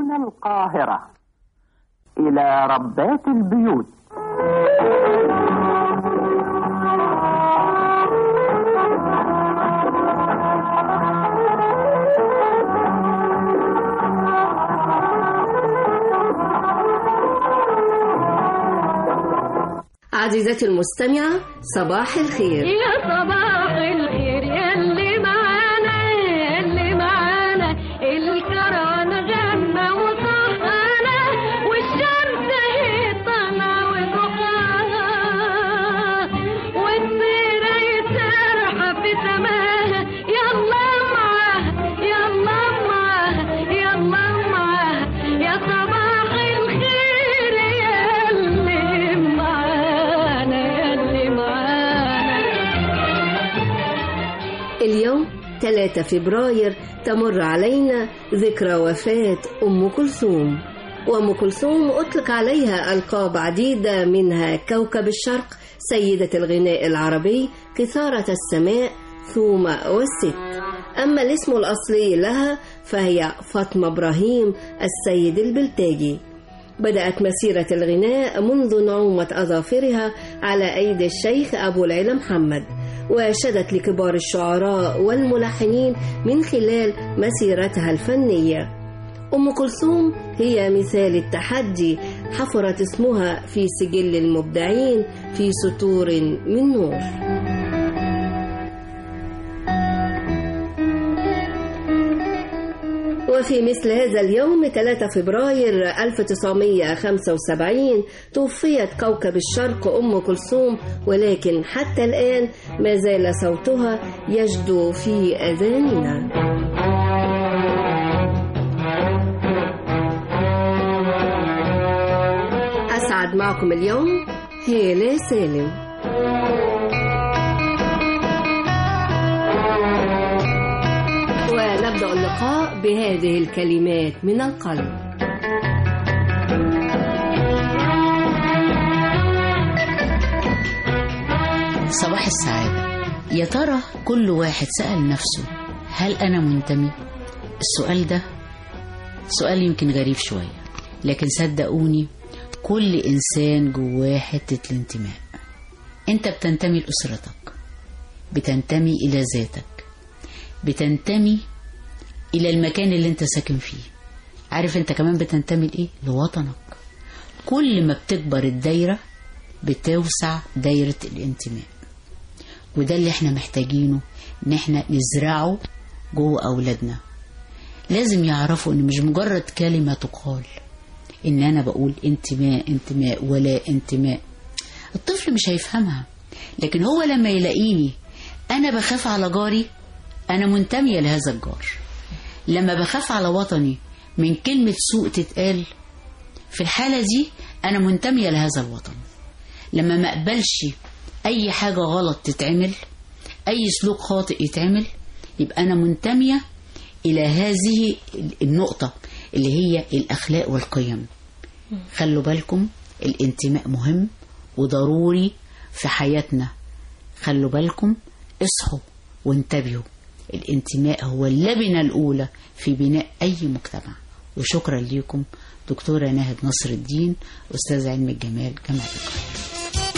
من القاهرة إلى ربات البيوت عزيزتي المستمعة صباح الخير يا صباح الخير يا اللي معانا يا اللي معانا الكران غنى وصحانا والشمس هي طالعة وضحاها والطيرة يسرحة في سماها يلا معاها يلا معاها يلا معاها يا صباح الخير يا اللي معانا يا اللي معانا اليوم 3 فبراير تمر علينا ذكرى وفاة أم كلثوم وأم كلثوم أطلق عليها ألقاب عديدة منها كوكب الشرق سيدة الغناء العربي كثارة السماء ثوم والست أما الاسم الأصلي لها فهي فاطمة إبراهيم السيد البلتاجي بدأت مسيرة الغناء منذ نعومة أظافرها على أيدي الشيخ أبو العلا محمد وشدت لكبار الشعراء والملحنين من خلال مسيرتها الفنية أم كلثوم هي مثال التحدي حفرت اسمها في سجل المبدعين في سطور من نور وفي مثل هذا اليوم 3 فبراير 1975 توفيت كوكب الشرق أم كلثوم ولكن حتى الآن ما زال صوتها يجدو في أذاننا أسعد معكم اليوم هالة سالم ونبدأ اللقاء بهذه الكلمات من القلب صباح السعادة يا ترى كل واحد سأل نفسه هل أنا منتمي؟ السؤال ده سؤال يمكن غريب شوية لكن صدقوني كل إنسان جواه حتة الانتماء أنت بتنتمي لأسرتك بتنتمي إلى ذاتك بتنتمي إلى المكان اللي أنت ساكن فيه عارف أنت كمان بتنتمي لإيه؟ لوطنك كل ما بتكبر الدايرة بتوسع دايرة الانتماء وده اللي احنا محتاجينه ان احنا نزرعه جوه اولادنا لازم يعرفوا ان مش مجرد كلمة تقال ان انا بقول انتماء انتماء ولا انتماء الطفل مش هيفهمها لكن هو لما يلاقيني انا بخاف على جاري انا منتمية لهذا الجار لما بخاف على وطني من كلمة سوء تتقال في الحالة دي انا منتمية لهذا الوطن لما ما اقبلش اي حاجة غلط تتعمل اي سلوك خاطئ يتعمل يبقى انا منتمية الى هذه النقطة اللي هي الاخلاق والقيم خلوا بالكم الانتماء مهم وضروري في حياتنا خلوا بالكم اصحوا وانتبهوا الانتماء هو اللبنة الأولى في بناء أي مجتمع وشكرا لكم دكتورة ناهد نصر الدين أستاذ علم الجمال جامعة القاهرة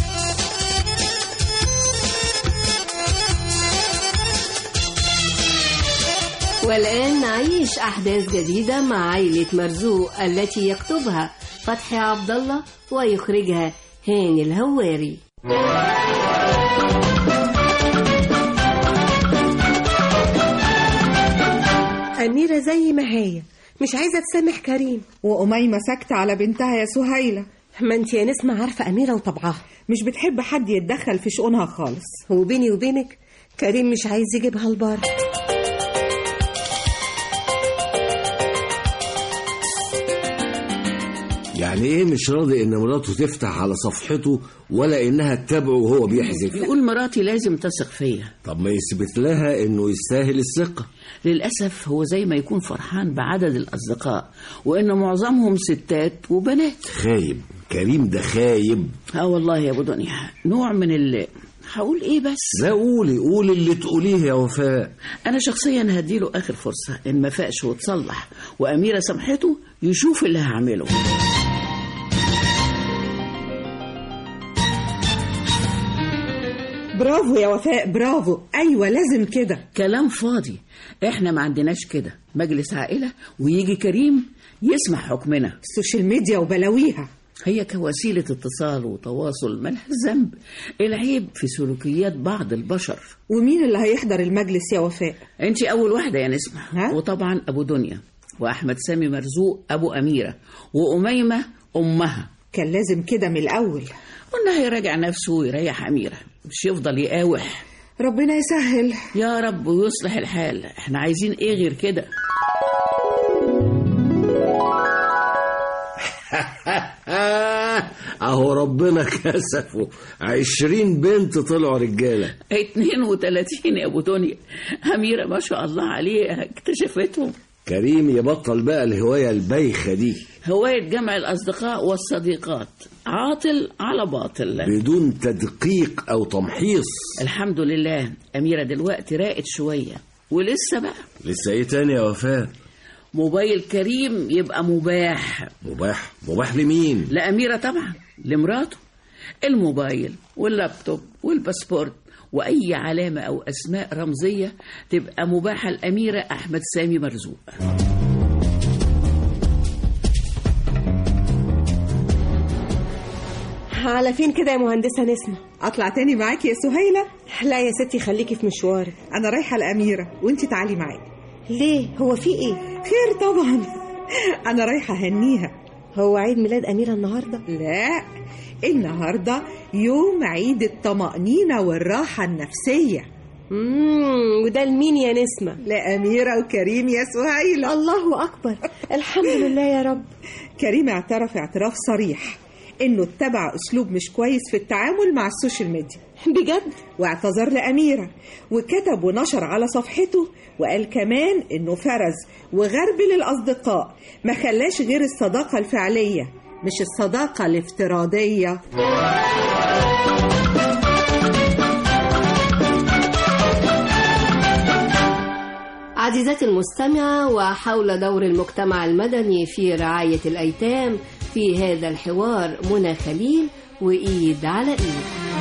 والآن نعيش أحداث جديدة مع عائلة مرزوق التي يكتبها فتحي عبد الله ويخرجها هاني الهواري أميرة زي ما هي مش عايزة تسامح كريم وأميمة ساكتة على بنتها يا سهيلة ما انت يا نسمة عارفة أميرة وطبعها مش بتحب حد يتدخل في شؤونها خالص وبيني وبينك كريم مش عايز يجيبها البر يعني ايه مش راضي ان مراته تفتح على صفحته ولا انها تتابعه وهو بيحذف يقول مراتي لازم تثق فيا طب ما يثبت لها انه يستاهل الثقة للأسف هو زي ما يكون فرحان بعدد الأصدقاء وإن معظمهم ستات وبنات خايب كريم ده خايب اه والله يا أبو دنيا نوع من ال هقول إيه بس لا قولي قولي اللي تقوليه يا وفاء أنا شخصيا هديله آخر فرصة إن ما فاقش وتصلح وأميرة سامحته يشوف اللي هعمله برافو يا وفاء برافو ايوه لازم كده كلام فاضي احنا ما عندناش كده مجلس عائلة ويجي كريم يسمع حكمنا السوشيال ميديا وبلاويها هي كوسيلة اتصال وتواصل ملهاش ذنب العيب في سلوكيات بعض البشر ومين اللي هيحضر المجلس يا وفاء انت اول واحدة يا نسمة ها؟ وطبعا ابو دنيا واحمد سامي مرزوق ابو اميرة واميمة امها كان لازم كده من الاول قلنا هيراجع نفسه ويريح اميرة مش يفضل يقاوح ربنا يسهل يا رب ويصلح الحال احنا عايزين ايه غير كده اهو ربنا كسفه عشرين بنت طلعوا رجاله 32 يا ابو دنيا اميرة ما شاء الله عليها اكتشفتهم كريم يبطل بقى الهوايه البايخه دي هواية جمع الأصدقاء والصديقات عاطل على باطل بدون تدقيق او تمحيص الحمد لله أميرة دلوقتي راقت شوية ولسه بقى لسه ايه تاني يا وفاء موبايل كريم يبقى مباح مباح مباح لمين لأميرة طبعا لمراته الموبايل واللابتوب والباسبورت وأي علامة أو أسماء رمزية تبقى مباحة لأميرة أحمد سامي مرزوق على فين كده يا مهندسة نسمة اطلع تاني معاكي يا سهيلة لا يا ستي خليكي في مشوارك انا رايحة الاميرة وانت تعالي معايا ليه هو في ايه خير طبعا انا رايحة هنيها هو عيد ميلاد أميرة النهاردة لا النهاردة يوم عيد الطمأنينة والراحة النفسية امم وده لمين يا نسمة لأميرة وكريم يا سهيلة الله أكبر الحمد لله يا رب كريم اعترف اعتراف صريح انه اتبع اسلوب مش كويس في التعامل مع السوشيال ميديا بجد واعتذر لأميرة وكتب ونشر على صفحته وقال كمان انه فرز وغربل الأصدقاء ما خلاش غير الصداقة الفعلية مش الصداقة الافتراضية عزيزتي المستمعة وحول دور المجتمع المدني في رعاية الأيتام في هذا الحوار منى خليل وإيد على إيد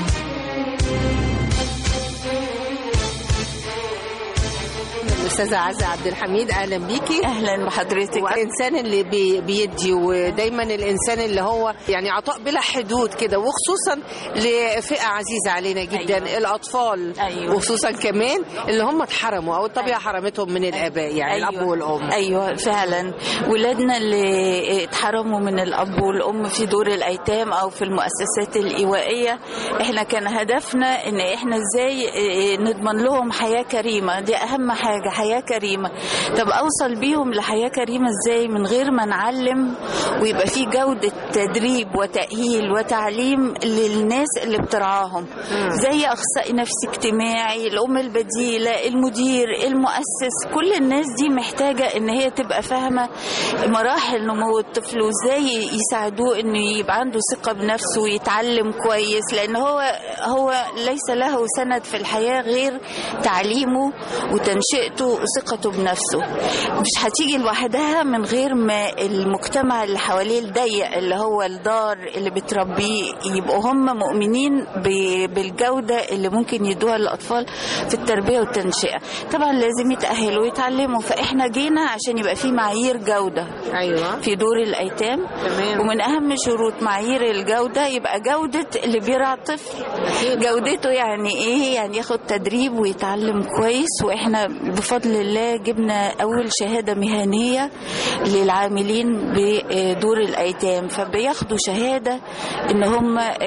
الاستاذه عزه عبد الحميد اهلا بيكي اهلا بحضرتك والانسان اللي بي بيدي ودايما الانسان اللي هو يعني عطاء بلا حدود كده وخصوصا لفئه عزيزه علينا جدا أيوة. الاطفال أيوة. وخصوصا كمان اللي هم اتحرموا او الطبيعه حرمتهم من الاباء يعني أيوة. الاب والام ايوه فعلا ولادنا اللي اتحرموا من الاب والام في دور الايتام او في المؤسسات الايوائيه احنا كان هدفنا ان احنا ازاي اه، نضمن لهم حياه كريمه دي اهم حاجه حياه كريمه طب اوصل بيهم لحياه كريمه ازاي من غير ما نعلم ويبقى في جوده تدريب وتاهيل وتعليم للناس اللي بترعاهم زي اخصائي نفسي اجتماعي الام البديله المدير المؤسس كل الناس دي محتاجه ان هي تبقى فاهمه مراحل نمو الطفل وازاي يساعدوه انه يبقى عنده ثقه بنفسه ويتعلم كويس لان هو هو ليس له سند في الحياه غير تعليمه وتنشئته وثقته بنفسه مش هتيجي لوحدها من غير ما المجتمع اللي حواليه الضيق اللي هو الدار اللي بتربيه يبقوا هم مؤمنين ب- بالجوده اللي ممكن يدوها للاطفال في التربيه والتنشئه طبعا لازم يتاهلوا ويتعلموا فاحنا جينا عشان يبقى في معايير جوده ايوه في دور الايتام تمام. ومن اهم شروط معايير الجوده يبقى جوده اللي بيرعى الطفل جودته يعني ايه يعني ياخد تدريب ويتعلم كويس واحنا بفضل الله جبنا اول شهاده مهنيه للعاملين بدور الايتام فبياخدوا شهاده ان هم آه،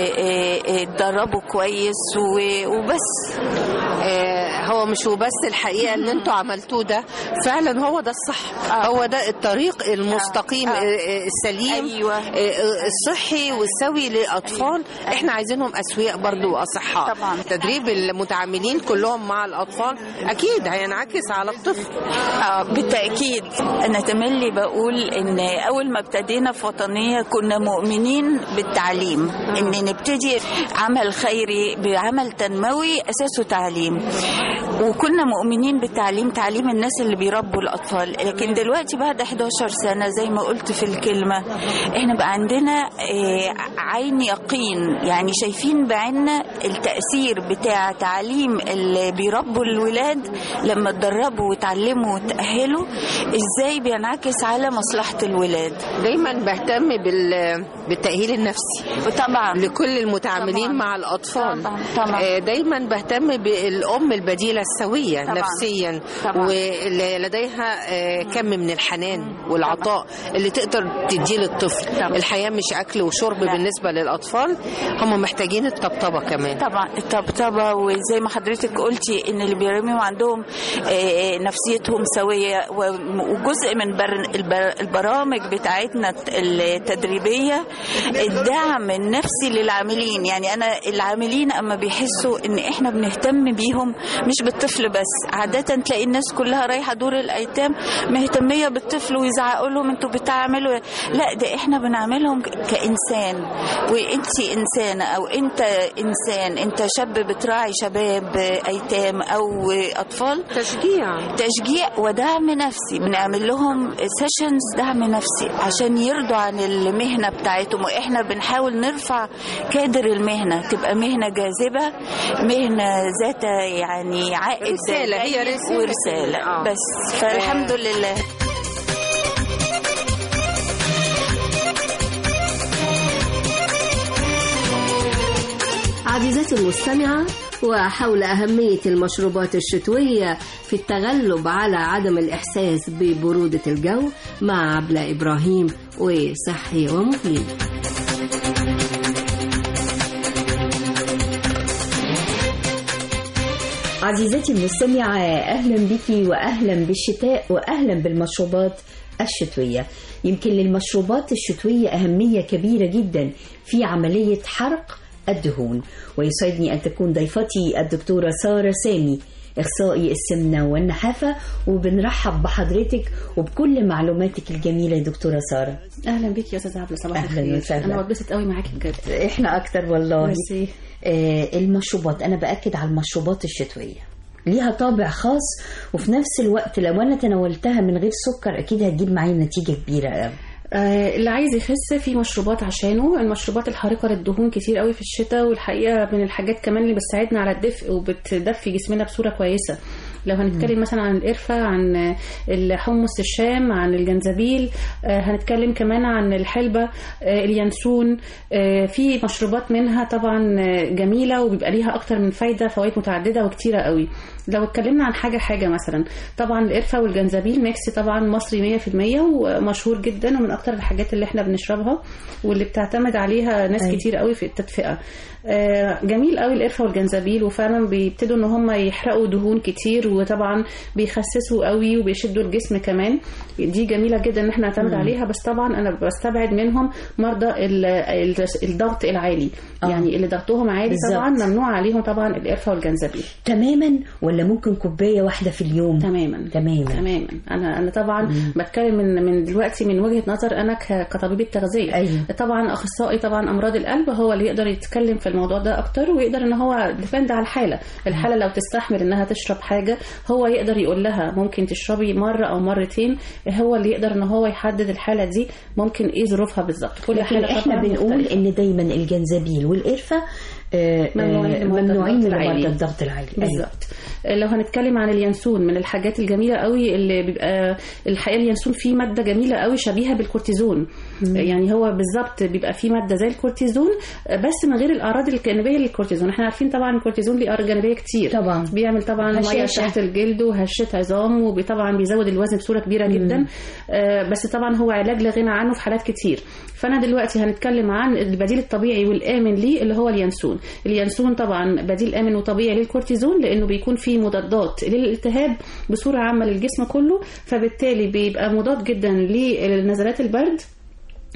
آه، آه، اتدربوا كويس و- وبس آه، هو مش وبس الحقيقه اللي انتوا عملتوه ده فعلا هو ده الصح آه. هو ده الطريق المستقيم آه. آه، آه، السليم أيوة. آه، آه، الصحي والسوي للاطفال أيوة. احنا عايزينهم اسوياء برضو واصحاء طبعا. تدريب المتعاملين كلهم مع الاطفال اكيد هينعكس على الطفل آه بالتأكيد أنا تملي بقول إن أول ما ابتدينا في وطنية كنا مؤمنين بالتعليم إن نبتدي عمل خيري بعمل تنموي أساسه تعليم وكنا مؤمنين بالتعليم تعليم الناس اللي بيربوا الأطفال لكن دلوقتي بعد 11 سنة زي ما قلت في الكلمة احنا بقى عندنا آه، عين يقين يعني شايفين بعيننا التأثير بتاع تعليم اللي بيربوا الولاد لما اتدربوا وتعلموا وتأهلوا ازاي بينعكس على مصلحة الولاد دايما بهتم بال... بالتأهيل النفسي طبعا لكل المتعاملين طبعاً. مع الأطفال طبعاً. طبعاً. آه، دايما بهتم بالأم البديلة السوية طبعاً. نفسيا طبعاً. واللي لديها آه، كم من الحنان والعطاء اللي تقدر تديه للطفل طبعاً. الحياة مش أكل وشرب لا. بالنسبة للأطفال هم محتاجين الطبطبة كمان طبعا الطبطبة وزي ما حضرتك قلتي ان اللي بيرميوا عندهم آه، نفسيتهم سوية و- وجزء من بر- البر- البرامج بتاعتنا التدريبية الدعم النفسي للعاملين يعني انا العاملين اما بيحسوا ان احنا بنهتم بيهم مش بالطفل بس عادة تلاقي الناس كلها رايحة دور الايتام مهتمية بالطفل ويزعقوا لهم انتوا بتعملوا لا ده احنا بنعملهم ك- كإنسان وانت انسانة او انت انسان انت شاب بتراعي شباب ايتام او اطفال تشجيع تشجيع ودعم نفسي بنعمل لهم سيشنز دعم نفسي عشان يرضوا عن المهنة بتاعتهم واحنا بنحاول نرفع كادر المهنة تبقى مهنة جاذبة مهنة ذات يعني عائد رسالة، هي جيد رسالة. ورسالة آه. بس فالحمد لله عزيزتي المستمعة وحول أهمية المشروبات الشتوية في التغلب على عدم الإحساس ببرودة الجو مع عبلة إبراهيم وصحي ومفيد عزيزتي المستمعة أهلا بك وأهلا بالشتاء وأهلا بالمشروبات الشتوية يمكن للمشروبات الشتوية أهمية كبيرة جدا في عملية حرق الدهون ويسعدني أن تكون ضيفتي الدكتورة سارة سامي إخصائي السمنة والنحافة وبنرحب بحضرتك وبكل معلوماتك الجميلة يا دكتورة سارة اهلا بيك يا استاذه عبله صباح أهلاً الخير وسهلاً. انا بتبسط قوي معاكي بجد إحنا أكتر والله ميرسي. آه المشروبات أنا بأكد على المشروبات الشتوية ليها طابع خاص وفي نفس الوقت لو أنا تناولتها من غير سكر أكيد هتجيب معايا نتيجة كبيرة قوي آه اللي عايز يخس في مشروبات عشانه المشروبات الحارقه للدهون كتير قوي في الشتاء والحقيقه من الحاجات كمان اللي بتساعدنا على الدفء وبتدفي جسمنا بصوره كويسه لو هنتكلم مثلا عن القرفة عن الحمص الشام عن الجنزبيل آه، هنتكلم كمان عن الحلبة آه، اليانسون آه، في مشروبات منها طبعا آه، جميلة وبيبقى ليها أكتر من فايدة فوائد متعددة وكتيرة قوي لو اتكلمنا عن حاجة حاجة مثلا طبعا القرفة والجنزبيل ميكس طبعا مصري 100% ومشهور جدا ومن أكتر الحاجات اللي احنا بنشربها واللي بتعتمد عليها ناس أيوة. كتير قوي في التدفئة آه، جميل قوي القرفة والجنزبيل وفعلا بيبتدوا ان هم يحرقوا دهون كتير وطبعا بيخسسوا قوي وبيشدوا الجسم كمان دي جميلة جدا ان احنا نعتمد مم. عليها بس طبعا انا بستبعد منهم مرضى ال- ال- الضغط العالي آه. يعني اللي ضغطهم عالي بالظبط. طبعا ممنوع عليهم طبعا القرفة والجنزبيل تماما ولا ممكن كوباية واحدة في اليوم تماما تماما تماما انا انا طبعا مم. بتكلم من من دلوقتي من وجهه نظر انا ك- كطبيبه تغذيه أيوة. طبعا اخصائي طبعا امراض القلب هو اللي يقدر يتكلم في الموضوع ده اكتر ويقدر ان هو ديفند على الحاله الحاله لو تستحمل انها تشرب حاجه هو يقدر يقول لها ممكن تشربي مره او مرتين هو اللي يقدر ان هو يحدد الحاله دي ممكن ايه ظروفها بالظبط كل لكن حاله احنا طبعاً بنقول مختلفة. ان دايما الجنزبيل والقرفة آه، ممنوعين آه، لمرضى ممنوعين الضغط العالي. لمرضى الضغط العالي أيوة. بالظبط لو هنتكلم عن اليانسون من الحاجات الجميله قوي اللي بيبقى الحقيقه اليانسون فيه ماده جميله قوي شبيهه بالكورتيزون يعني هو بالظبط بيبقى فيه ماده زي الكورتيزون بس من غير الاعراض الجانبيه للكورتيزون احنا عارفين طبعا الكورتيزون ليه اعراض جانبيه كتير طبعا بيعمل طبعا ميه هشاشة. تحت الجلد وهشه عظام وطبعا بيزود الوزن بصوره كبيره جدا آه، بس طبعا هو علاج لا غنى عنه في حالات كتير فانا دلوقتي هنتكلم عن البديل الطبيعي والامن ليه اللي هو اليانسون اليانسون طبعا بديل امن وطبيعي للكورتيزون لانه بيكون فيه مضادات للالتهاب بصوره عامه للجسم كله فبالتالي بيبقى مضاد جدا لنزلات البرد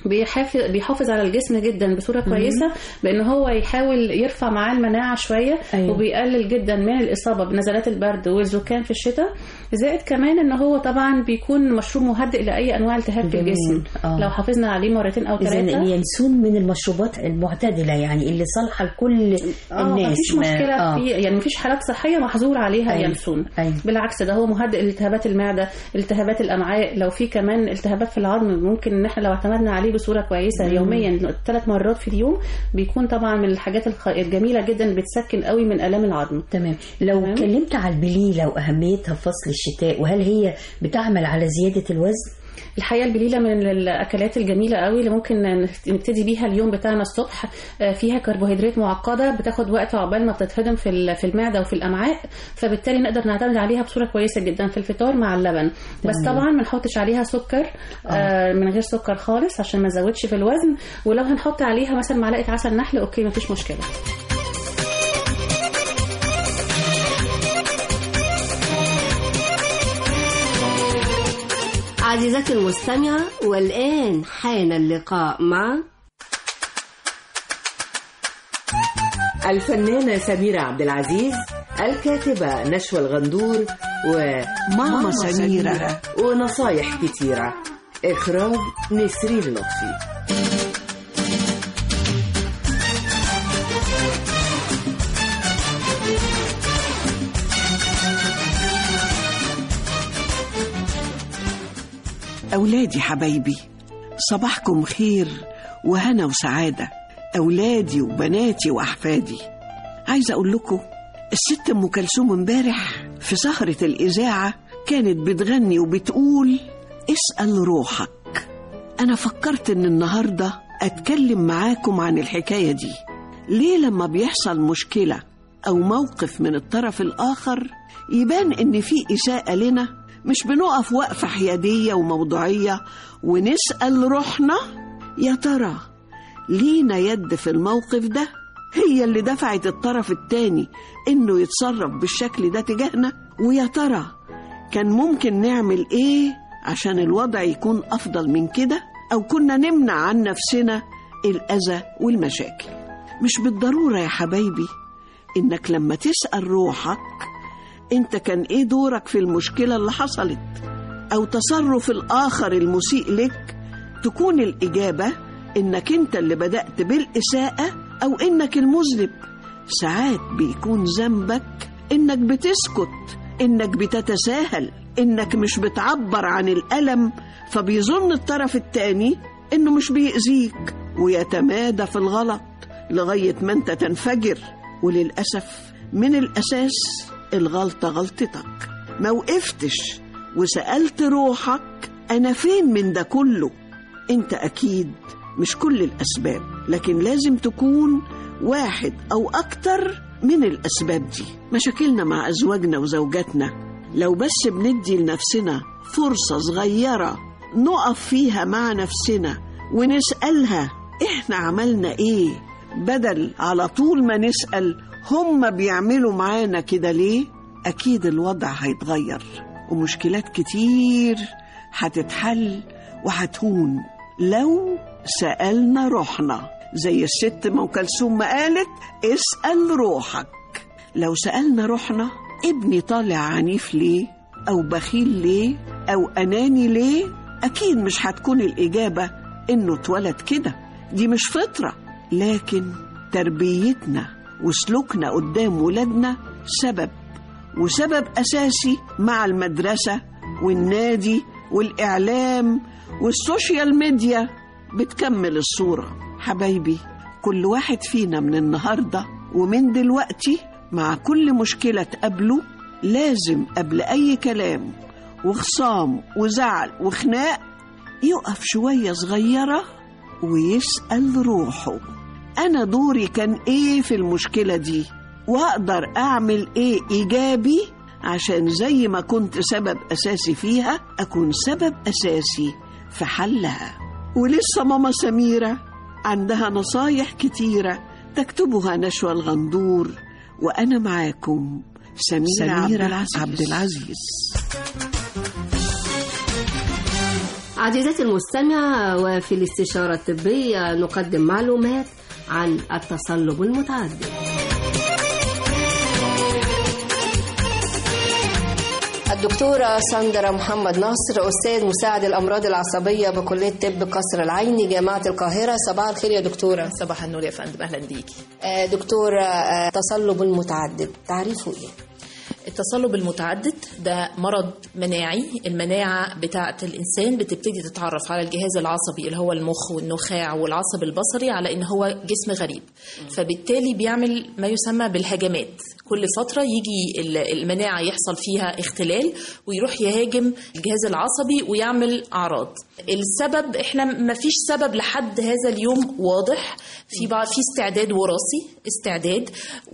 بيحافظ بيحافظ على الجسم جدا بصوره كويسه بان هو يحاول يرفع معاه المناعه شويه أيوة. وبيقلل جدا من الاصابه بنزلات البرد والزكام في الشتاء زائد كمان ان هو طبعا بيكون مشروب مهدئ لاي انواع التهاب في جميل. الجسم آه. لو حافظنا عليه مرتين او إذا ثلاثه اليانسون من المشروبات المعتدلة يعني اللي صالحة لكل اه الناس مفيش مشكله آه. في يعني مفيش حالات صحيه محظور عليها أيوة. ينسون أيوة. بالعكس ده هو مهدئ لالتهابات المعده التهابات الامعاء لو في كمان التهابات في العظم ممكن ان احنا لو اعتمدنا عليه بصوره كويسه مم. يوميا ثلاث مرات في اليوم بيكون طبعا من الحاجات الخ- الجميله جدا بتسكن قوي من الام العظم تمام لو تمام. اتكلمت على البليلة وأهميتها في فصل الشتاء وهل هي بتعمل على زيادة الوزن؟ الحقيقه البليله من الاكلات الجميله قوي اللي ممكن نبتدي بيها اليوم بتاعنا الصبح آه، فيها كربوهيدرات معقده بتاخد وقت عقبال ما بتتهضم في ال- في المعده وفي الامعاء فبالتالي نقدر نعتمد عليها بصوره كويسه جدا في الفطار مع اللبن بس تمام. طبعا ما نحطش عليها سكر آه، من غير سكر خالص عشان ما نزودش في الوزن ولو هنحط عليها مثلا معلقه عسل نحل اوكي مفيش مشكله عزيزتي المستمعة والآن حان اللقاء مع الفنانة سميرة عبد العزيز الكاتبة نشوى الغندور وماما سميرة ونصايح كتيرة إخراج نسرين لطفي أولادي حبايبي صباحكم خير وهنا وسعادة أولادي وبناتي وأحفادي عايزة أقول لكم الست أم كلثوم امبارح في سهرة الإذاعة كانت بتغني وبتقول اسأل روحك أنا فكرت إن النهاردة أتكلم معاكم عن الحكاية دي ليه لما بيحصل مشكلة أو موقف من الطرف الآخر يبان إن في إساءة لنا مش بنقف وقفة حيادية وموضوعية ونسأل روحنا يا ترى لينا يد في الموقف ده هي اللي دفعت الطرف التاني إنه يتصرف بالشكل ده تجاهنا ويا ترى كان ممكن نعمل إيه عشان الوضع يكون أفضل من كده أو كنا نمنع عن نفسنا الأذى والمشاكل مش بالضرورة يا حبايبي إنك لما تسأل روحك أنت كان إيه دورك في المشكلة اللي حصلت أو تصرف الآخر المسيء لك تكون الإجابة إنك أنت اللي بدأت بالإساءة أو إنك المذنب ساعات بيكون ذنبك إنك بتسكت إنك بتتساهل إنك مش بتعبر عن الألم فبيظن الطرف التاني إنه مش بيأذيك ويتمادى في الغلط لغاية ما أنت تنفجر وللأسف من الأساس الغلطة غلطتك ما وقفتش وسألت روحك أنا فين من ده كله أنت أكيد مش كل الأسباب لكن لازم تكون واحد أو أكتر من الأسباب دي مشاكلنا مع أزواجنا وزوجاتنا لو بس بندي لنفسنا فرصة صغيرة نقف فيها مع نفسنا ونسألها إحنا عملنا إيه بدل على طول ما نسأل هم بيعملوا معانا كده ليه أكيد الوضع هيتغير ومشكلات كتير هتتحل وهتهون لو سألنا روحنا زي الست ام كلثوم ما قالت اسأل روحك لو سألنا روحنا ابني طالع عنيف ليه أو بخيل ليه أو أناني ليه أكيد مش هتكون الإجابة إنه اتولد كده دي مش فطرة لكن تربيتنا وسلوكنا قدام ولادنا سبب وسبب أساسي مع المدرسة والنادي والإعلام والسوشيال ميديا بتكمل الصورة حبايبي كل واحد فينا من النهاردة ومن دلوقتي مع كل مشكلة تقابله لازم قبل أي كلام وخصام وزعل وخناق يقف شوية صغيرة ويسأل روحه أنا دوري كان إيه في المشكلة دي وأقدر أعمل إيه إيجابي عشان زي ما كنت سبب أساسي فيها أكون سبب أساسي في حلها ولسه ماما سميرة عندها نصايح كتيرة تكتبها نشوى الغندور وأنا معاكم سميرة, سميرة عبد العزيز, عبد العزيز. عزيزتي المستمعة وفي الاستشارة الطبية نقدم معلومات عن التصلب المتعدد الدكتورة ساندرا محمد نصر أستاذ مساعد الأمراض العصبية بكلية طب قصر العيني جامعة القاهرة صباح الخير يا دكتورة صباح النور يا فندم اهلا بيكي آه، دكتورة آه، تصلب المتعدد تعريفه إيه؟ التصلب المتعدد ده مرض مناعي المناعة بتاعة الإنسان بتبتدي تتعرف على الجهاز العصبي اللي هو المخ والنخاع والعصب البصري على إن هو جسم غريب فبالتالي بيعمل ما يسمى بالهجمات كل فترة يجي ال- المناعة يحصل فيها اختلال ويروح يهاجم الجهاز العصبي ويعمل أعراض السبب احنا ما فيش سبب لحد هذا اليوم واضح في بعض في استعداد وراثي استعداد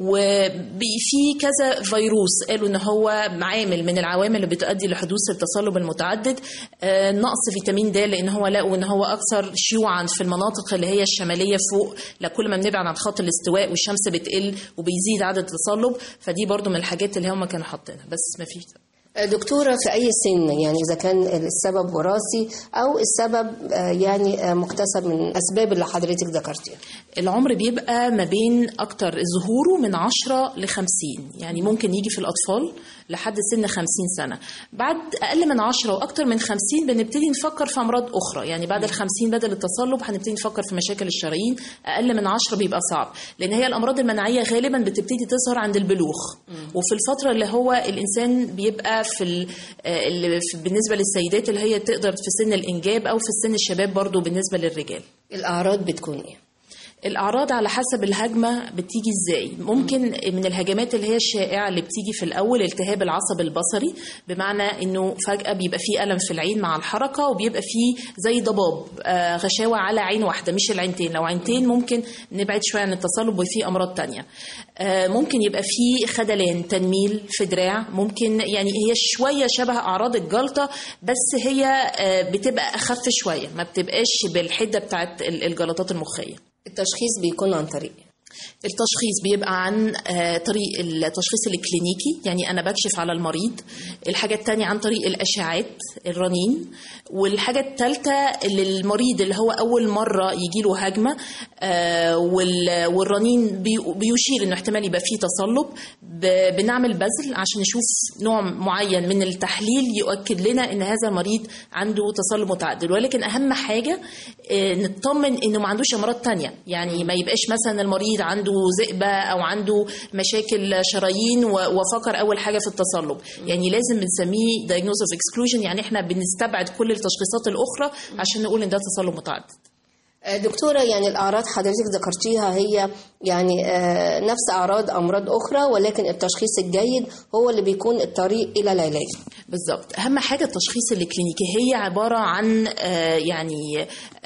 وفي كذا فيروس قالوا ان هو عامل من العوامل اللي بتؤدي لحدوث التصلب المتعدد آه، نقص فيتامين د لان هو لقوا ان هو اكثر شيوعا في المناطق اللي هي الشماليه فوق لا كل ما بنبعد عن خط الاستواء والشمس بتقل وبيزيد عدد التصلب فدي برضو من الحاجات اللي هم كانوا حاطينها بس ما فيش دكتورة في أي سن يعني إذا كان السبب وراثي أو السبب آه، يعني آه، مكتسب من الأسباب اللي حضرتك ذكرتيها العمر بيبقى ما بين أكتر ظهوره من 10 ل 50 يعني ممكن يجي في الأطفال لحد سن 50 سنة بعد أقل من 10 وأكتر من 50 بنبتدي نفكر في أمراض أخرى يعني بعد ال 50 بدل التصلب هنبتدي نفكر في مشاكل الشرايين أقل من 10 بيبقى صعب لأن هي الأمراض المناعية غالبا بتبتدي تظهر عند البلوغ وفي الفترة اللي هو الإنسان بيبقى في, ال- آه، اللي في بالنسبة للسيدات اللي هي تقدر في سن الإنجاب أو في سن الشباب برضو بالنسبة للرجال الأعراض بتكون إيه؟ الأعراض على حسب الهجمة بتيجي إزاي ممكن من الهجمات اللي هي الشائعة اللي بتيجي في الأول التهاب العصب البصري بمعنى إنه فجأة بيبقى فيه ألم في العين مع الحركة وبيبقى فيه زي ضباب آه، غشاوة على عين واحدة مش العينتين لو عينتين ممكن نبعد شوية عن التصلب وفي أمراض تانية آه، ممكن يبقى فيه خدلان تنميل في دراع ممكن يعني هي شوية شبه أعراض الجلطة بس هي آه، بتبقى أخف شوية ما بتبقاش بالحدة بتاعت ال- الجلطات المخية التشخيص بيكون عن طريق التشخيص بيبقى عن آه، طريق التشخيص الكلينيكي يعني أنا بكشف على المريض الحاجة التانية عن طريق الأشعات الرنين والحاجة التالتة اللي المريض اللي هو أول مرة يجيله هجمة آه، وال- والرنين بي- بيشير إنه احتمال يبقى فيه تصلب ب- بنعمل بذل عشان نشوف نوع معين من التحليل يؤكد لنا إن هذا المريض عنده تصلب متعدد ولكن أهم حاجة آه، نطمن إنه ما عندوش أمراض تانية يعني ما يبقاش مثلا المريض عنده ذئبة أو عنده مشاكل شرايين و- وفكر أول حاجة في التصلب يعني لازم بنسميه diagnosis of exclusion يعني احنا بنستبعد كل التشخيصات الأخرى عشان نقول إن ده تصلب متعدد آه، دكتورة يعني الأعراض حضرتك ذكرتيها هي يعني آه، نفس أعراض أمراض أخرى ولكن التشخيص الجيد هو اللي بيكون الطريق إلى العلاج بالظبط اهم حاجه التشخيص الكلينيكي هي عباره عن آه، يعني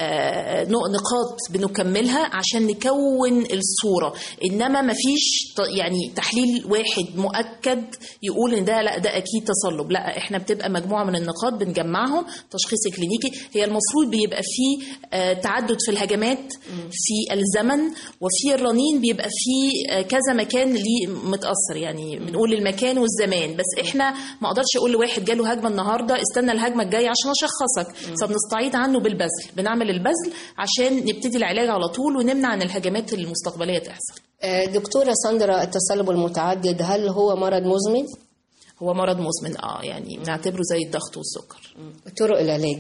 آه، نق- نقاط بنكملها عشان نكون الصوره انما ما فيش يعني تحليل واحد مؤكد يقول ان ده لا ده اكيد تصلب لا احنا بتبقى مجموعه من النقاط بنجمعهم تشخيص كلينيكي هي المفروض بيبقى فيه آه، تعدد في الهجمات في الزمن وفي الرنين بيبقى فيه آه، كذا مكان ليه متاثر يعني بنقول المكان والزمان بس احنا ما اقدرش اقول لواحد جاله هجمه النهارده استنى الهجمه الجايه عشان اشخصك فبنستعيد عنه بالبذل بنعمل البذل عشان نبتدي العلاج على طول ونمنع عن الهجمات المستقبليه تحصل آه، دكتورة ساندرا التصلب المتعدد هل هو مرض مزمن؟ هو مرض مزمن اه يعني بنعتبره زي الضغط والسكر طرق العلاج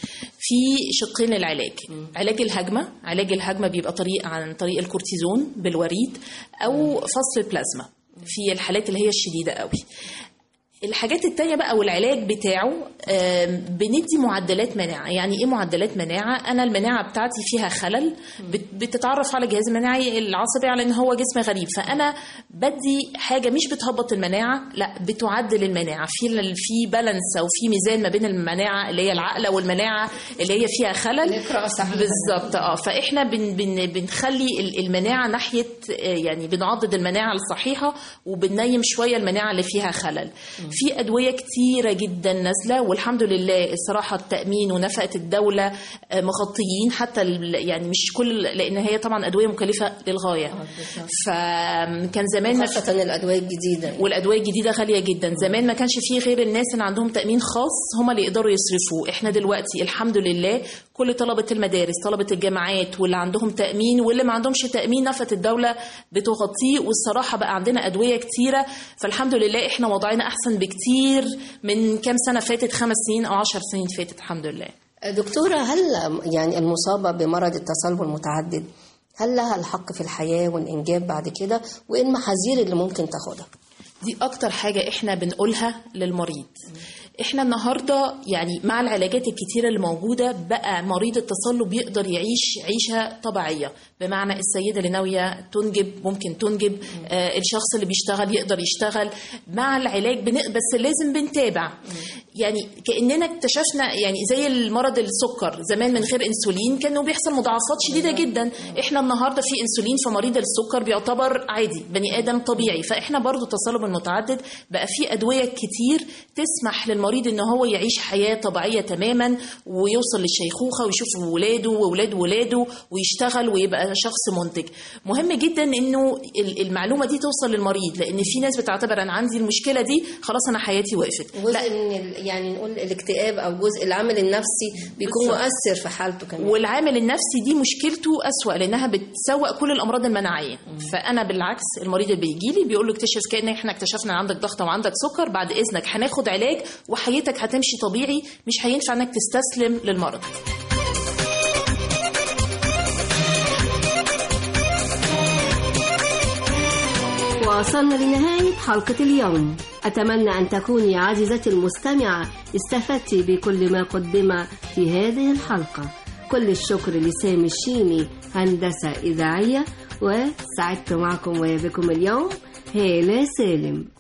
في شقين للعلاج علاج الهجمه علاج الهجمه بيبقى طريق عن طريق الكورتيزون بالوريد او فصل البلازما في الحالات اللي هي الشديده قوي الحاجات التانية بقى والعلاج بتاعه آم، بندي معدلات مناعة يعني ايه معدلات مناعة انا المناعة بتاعتي فيها خلل بت- بتتعرف على الجهاز المناعي العصبي على ان هو جسم غريب فانا بدي حاجة مش بتهبط المناعة لا بتعدل المناعة في ال- في بالانس او في ميزان ما بين المناعة اللي هي العقلة والمناعة اللي هي فيها خلل بالظبط اه فاحنا بن بن بنخلي ال- المناعة ناحية آه، يعني بنعضد المناعة الصحيحة وبننيم شوية المناعة اللي فيها خلل في ادويه كتيره جدا نازله والحمد لله الصراحه التامين ونفقه الدوله آه، مغطيين حتى ال- يعني مش كل لان هي طبعا ادويه مكلفه للغايه فكان زمان ما خاصة الأدوية الجديدة والادويه الجديده غاليه جدا زمان ما كانش فيه غير الناس اللي عندهم تامين خاص هم اللي يقدروا يصرفوه احنا دلوقتي الحمد لله كل طلبه المدارس طلبه الجامعات واللي عندهم تامين واللي ما عندهمش تامين نفقه الدوله بتغطيه والصراحه بقى عندنا ادويه كتيره فالحمد لله احنا وضعنا احسن بكتير من كام سنه فاتت خمس سنين او عشر سنين فاتت الحمد لله دكتورة هل يعني المصابة بمرض التصلب المتعدد هل لها الحق في الحياة والإنجاب بعد كده وإيه المحاذير اللي ممكن تاخدها دي اكتر حاجة احنا بنقولها للمريض احنا النهاردة يعني مع العلاجات الكتيرة اللي موجودة بقى مريض التصلب يقدر يعيش عيشة طبيعية بمعنى السيدة اللي ناوية تنجب ممكن تنجب آه الشخص اللي بيشتغل يقدر يشتغل مع العلاج بن... بس لازم بنتابع يعني كأننا اكتشفنا يعني زي المرض السكر زمان من غير انسولين كانوا بيحصل مضاعفات شديدة جدا احنا النهاردة في انسولين فمريض السكر بيعتبر عادي بني ادم طبيعي فاحنا برضو التصلب المتعدد بقى في ادوية كتير تسمح للمريض ان هو يعيش حياة طبيعية تماما ويوصل للشيخوخة ويشوف ولاده وولاد ولاده ويشتغل ويبقى شخص منتج مهم جدا انه ال- المعلومة دي توصل للمريض لان في ناس بتعتبر انا عندي المشكلة دي خلاص انا حياتي وقفت جزء من ال- يعني نقول الاكتئاب أو جزء العامل النفسي بيكون بالظبط. مؤثر في حالته كمان والعامل النفسي دي مشكلته أسوأ لأنها بتسوق كل الأمراض المناعية فأنا بالعكس المريض اللي بيجي لي بيقول له اكتشف كأن احنا اكتشفنا ان عندك ضغط وعندك سكر بعد إذنك هناخد علاج وحياتك هتمشي طبيعي مش هينفع انك تستسلم للمرض وصلنا لنهاية حلقة اليوم أتمنى أن تكوني عزيزتي المستمعة استفدت بكل ما قدم في هذه الحلقة كل الشكر لسامي الشيمي هندسة إذاعية وسعدت معكم وبكم اليوم هالة سالم